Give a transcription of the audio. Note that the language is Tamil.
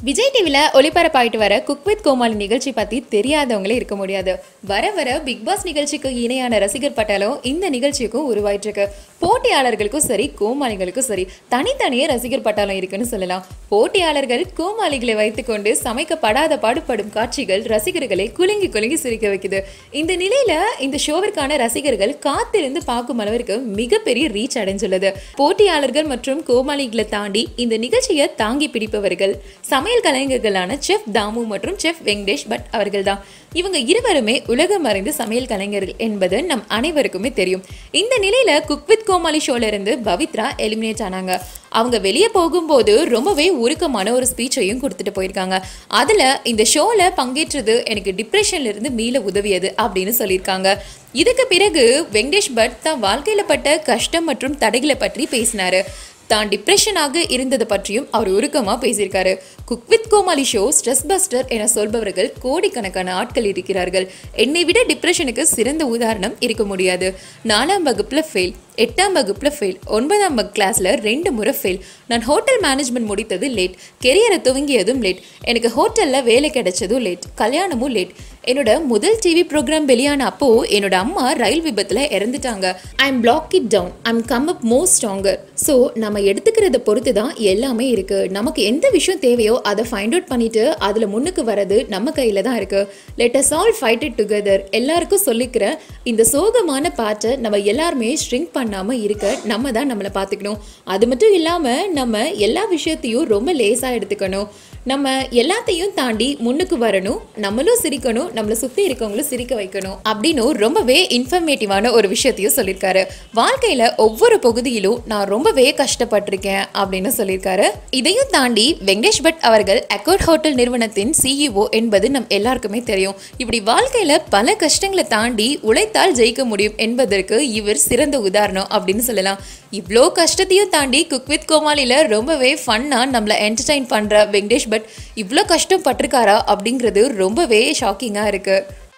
விஜய் டிவியில் ஒளிபரப்பாயிட்டு வர குக் வித் கோமாளி நிகழ்ச்சி பற்றி தெரியாதவங்களே இருக்க முடியாது வர வர பிக் பாஸ் நிகழ்ச்சிக்கு இணையான ரசிகர் பட்டாலும் இந்த நிகழ்ச்சிக்கும் உருவாயிட்டு இருக்கு போட்டியாளர்களுக்கும் சரி கோமாளிகளுக்கும் சரி தனித்தனியே ரசிகர் பட்டாளம் இருக்குன்னு சொல்லலாம் போட்டியாளர்கள் கோமாளிகளை வைத்துக்கொண்டு சமைக்கப்படாத பாடுபடும் காட்சிகள் ரசிகர்களை குலுங்கி குலுங்கி சிரிக்க வைக்குது இந்த நிலையில இந்த ஷோவிற்கான ரசிகர்கள் காத்திருந்து பார்க்கும் அளவிற்கு மிகப்பெரிய ரீச் அடைஞ்சுள்ளது போட்டியாளர்கள் மற்றும் கோமாளிகளை தாண்டி இந்த நிகழ்ச்சியை தாங்கி பிடிப்பவர்கள் சமையல் கலைஞர்களான செஃப் தாமு மற்றும் செஃப் வெங்கடேஷ் பட் அவர்கள்தான் இவங்க இருவருமே உலகம் அறிந்த சமையல் கலைஞர்கள் என்பது நம் அனைவருக்குமே தெரியும் இந்த நிலையில குக் வித் கோமாளி ஷோல இருந்து பவித்ரா எலிமினேட் ஆனாங்க அவங்க வெளியே போகும்போது ரொம்பவே உருக்கமான ஒரு ஸ்பீச்சையும் கொடுத்துட்டு போயிருக்காங்க அதுல இந்த ஷோல பங்கேற்றது எனக்கு டிப்ரெஷன்ல இருந்து மீள உதவியது அப்படின்னு சொல்லியிருக்காங்க இதுக்கு பிறகு வெங்கடேஷ் பட் தான் வாழ்க்கையில பட்ட கஷ்டம் மற்றும் தடைகளை பற்றி பேசினாரு தான் டிப்ரெஷனாக இருந்தது பற்றியும் அவர் உருக்கமாக பேசியிருக்காரு cook with Komali show stress buster என சொல்பவர்கள் கோடிக்கணக்கான ஆட்கள் இருக்கிறார்கள் என்னை விட டிப்ரெஷனுக்கு சிறந்த உதாரணம் இருக்க முடியாது நாலாம் வகுப்பில் ஃபெயில் எட்டாம் வகுப்பில் ஃபெயில் ஒன்பதாம் வகுப்பு கிளாஸில் ரெண்டு முறை ஃபெயில் நான் ஹோட்டல் மேனேஜ்மெண்ட் முடித்தது லேட் கெரியரை துவங்கியதும் லேட் எனக்கு ஹோட்டலில் வேலை கிடைச்சதும் லேட் கல்யாணமும் லேட் என்னோட முதல் டிவி ப்ரோக்ராம் வெளியான அப்போ என்னோட அம்மா ரயில் விபத்தில் இறந்துட்டாங்க I am block it down I am come up more stronger so நம்ம எடுத்துக்கிறத பொறுத்து தான் எல்லாமே இருக்கு நமக்கு எந்த விஷயம் தேவையோ அதை ஃபைண்ட் அவுட் பண்ணிட்டு அதில் முன்னுக்கு வர்றது நம்ம கையில் தான் இருக்கு let us all fight it together எல்லாருக்கும் சொல்லிக்கிற இந்த சோகமான பாட்டை நம்ம எல்லாருமே ஷ்ரிங்க் பண்ணாமல் இருக்க நம்ம தான் நம்மளை பார்த்துக்கணும் அது மட்டும் இல்லாமல் நம்ம எல்லா விஷயத்தையும் ரொம்ப லேசாக எடுத்துக்கணும் நம்ம எல்லாத்தையும் தாண்டி முன்னுக்கு வரணும் நம்மளும் சிரிக்கணும் நம்மளை சுற்றி இருக்கவங்களும் சிரிக்க வைக்கணும் அப்படின்னு ரொம்பவே இன்ஃபர்மேட்டிவான ஒரு விஷயத்தையும் சொல்லியிருக்காரு வாழ்க்கையில் ஒவ்வொரு பகுதியிலும் நான் ரொம்பவே கஷ்டப்பட்டிருக்கேன் அப்படின்னு சொல்லியிருக்காரு இதையும் தாண்டி வெங்கடேஷ் பட் அவர்கள் அக்கோட் ஹோட்டல் நிறுவனத்தின் சிஇஓ என்பது நம் எல்லாருக்குமே தெரியும் இப்படி வாழ்க்கையில் பல கஷ்டங்களை தாண்டி உழைத்தால் ஜெயிக்க முடியும் என்பதற்கு இவர் சிறந்த உதாரணம் அப்படின்னு சொல்லலாம் இவ்வளோ கஷ்டத்தையும் தாண்டி குக் வித் கோமாளியில் ரொம்பவே ஃபன்னாக நம்மளை என்டர்டைன் பண்ணுற வெங்கடேஷ் பட் இவ்வளோ கஷ்டப்பட்டிருக்காரா அப்படிங்கிறது ரொம்பவே ஷாக்கிங்காக இருக்குது